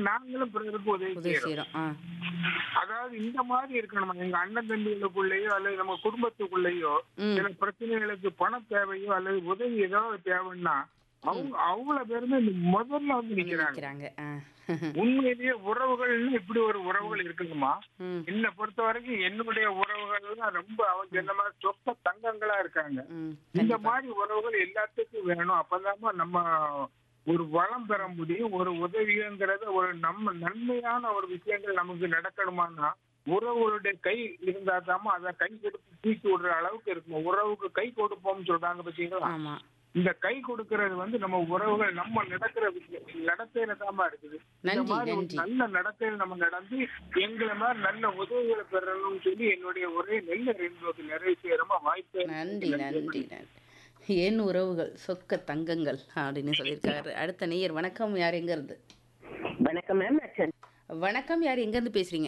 நாங்களும் பிறருக்கு உதவி உதவி செய்யறோம் செய்யறோம் ஆ அதாவது இந்த மாதிரி இருக்கணும் எங்க அண்ணன் தம்பிகளுக்குள்ளேயோ அல்லது நம்ம குடும்பத்துக்குள்ளேயோ ம். சில பிரச்சனைகளுக்கு பண தேவையோ அல்லது உதவி ஏதாவது தேவைன்னா அவங்க அவ்வளவு பேருமே இந்த முதல்ல வந்து நிக்கிறாங்க நிக்கிறாங்க ஆ உண்மையிலேயே உறவுகள்னு இப்படி ஒரு உறவுகள் இருக்குங்கம்மா ம் என்னை பொறுத்த வரைக்கும் என்னுடைய உறவுகள்லாம் ரொம்ப அவங்க சொன்ன மாதிரி சொத்த தங்கங்களா இருக்காங்க ம் இந்த மாதிரி உறவுகள் எல்லாத்துக்கும் வேணும் அப்பதாம்மா நம்ம ஒரு வளம் பெற முடியும் ஒரு உதவிங்கிறத ஒரு நம்ம நன்மையான ஒரு விஷயங்கள் நமக்கு நடக்கணுமானா உறவுகளுடைய கை இருந்தா தாமா அதை கை கொடுத்து தூக்கி விடுற அளவுக்கு இருக்கும் உறவுக்கு கை கொடுப்போம்னு சொல்றாங்க பாத்தீங்களா ஆமா இந்த கை கொடுக்கறது வந்து நம்ம உறவுகள் நம்ம நடக்கிற விஷயம் நடத்தையில தாமா இருக்குது இந்த நன்றி, மாதிரி ஒரு நன்றி. நல்ல நடத்தையில நம்ம நடந்து எங்களை மாதிரி நல்ல உதவிகளை பெறணும்னு சொல்லி என்னுடைய ஒரே நெல்ல ரெண்டு நிறைவு செய்யறமா வாய்ப்பு நன்றி நன்றி நன்றி என் உறவுகள் சொக்க தங்கங்கள் அப்படின்னு சொல்லியிருக்காரு அடுத்த நேயர் வணக்கம் யார் எங்க இருந்து வணக்கம் மேம் நான் சென் வணக்கம் யார் எங்க இருந்து பேசுறீங்க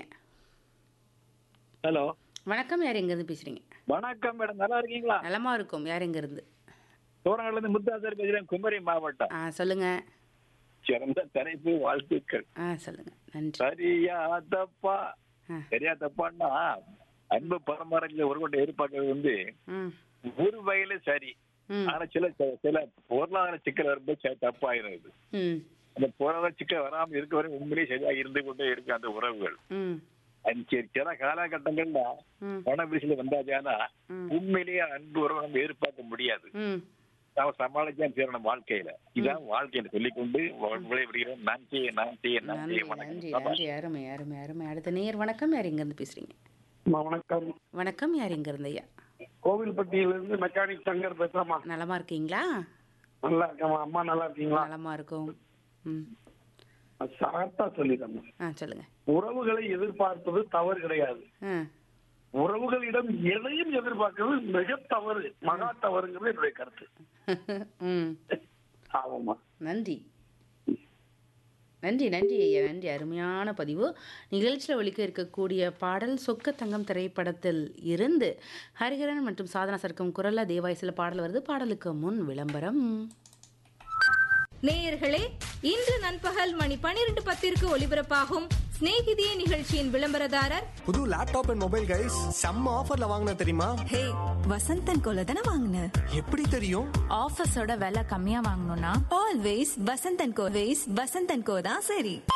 ஹலோ வணக்கம் யார் எங்க இருந்து பேசுறீங்க வணக்கம் மேடம் நல்லா இருக்கீங்களா நலமா இருக்கும் யார் எங்க இருந்து தோரங்கள்ல இருந்து முத்தாசர் பேசுறேன் குமரி மாவட்டம் ஆ சொல்லுங்க சிறந்த தலைப்பு வாழ்த்துக்கள் ஆ சொல்லுங்க நன்றி சரியா தப்பா ஆ. சரியா தப்பான்னா அன்பு பரம்பரையில ஒரு கொண்ட எதிர்பார்க்கறது வந்து ம் ஒரு வகையில சரி ம் ஆனா சில சில பொருளாதார சிக்கல் வரும்போது ச- தப்பாயிருது ம் அந்த பொருளாதார சிக்கல் வராம இருக்க வரை உண்மையிலேயே சரியா இருந்து கொண்டே இருக்கு அந்த உறவுகள் ம் அது சி- சில காலகட்டங்கள்ல ம் பண விஷயம் வந்தாச்சானா ம். உண்மையிலேயே அன்பு உறவு நம்ம எதிர்பார்க்க முடியாது ம் நாம சமாளிச்சா சேரணும் வாழ்க்கையில இதான் வாழ்க்கையில சொல்லிக்கொண்டு விடைபெறுகிறேன் நன்றி நன்றி நன்றி நன்றி வணக்கம் நன்றி பாபா. நன்றி அருமை அருமை அருமை அடுத்த நேயர் வணக்கம் யார் எங்க இருந்து பேசுறீங்க வணக்கம் வணக்கம் யார் எங்க இருந்து ஐயா கோவில்பட்டியிலிருந்து மெக்கானிக் சங்கர் பேசுறமா நலமா இருக்கீங்களா நல்லா இருக்கமா அம்மா நல்லா இருக்கீங்களா நலமா இருக்கும் ம் சார்ட்டா சொல்லிடுறேன் ஆ சொல்லுங்க உறவுகளை எதிர்பார்ப்பது தவறு கிடையாது ஆ உறவுகளிடம் எதையும் எதிர்பார்க்கிறது மிக தவறு மகா தவறுங்கிறது என்னுடைய கருத்து ம் ஆமாமா நன்றி நன்றி நன்றி ஐயா நன்றி அருமையான பதிவு நிகழ்ச்சியில் ஒலிக்க இருக்கக்கூடிய பாடல் சொக்க தங்கம் திரைப்படத்தில் இருந்து ஹரிஹரன் மற்றும் சாதனா சர்க்கம் குரல்ல தேவாய்சில பாடல் வருது பாடலுக்கு முன் விளம்பரம் நேயர்களே இன்று நண்பகல் மணி பனிரெண்டு பத்திற்கு ஒலிபரப்பாகும் சிநேகிதியே நிகழ்ச்சியின் விளம்பரதாரர் புது லேப்டாப் அண்ட் மொபைல் கைஸ் செம்ம ஆஃபர்ல வாங்கின தெரியுமா ஹே வசந்தன் கோல தானே வாங்கின எப்படி தெரியும் ஆஃபீஸோட விலை கம்மியா வாங்கணும்னா always Vasanthan co ways Vasanthan co தான் சரி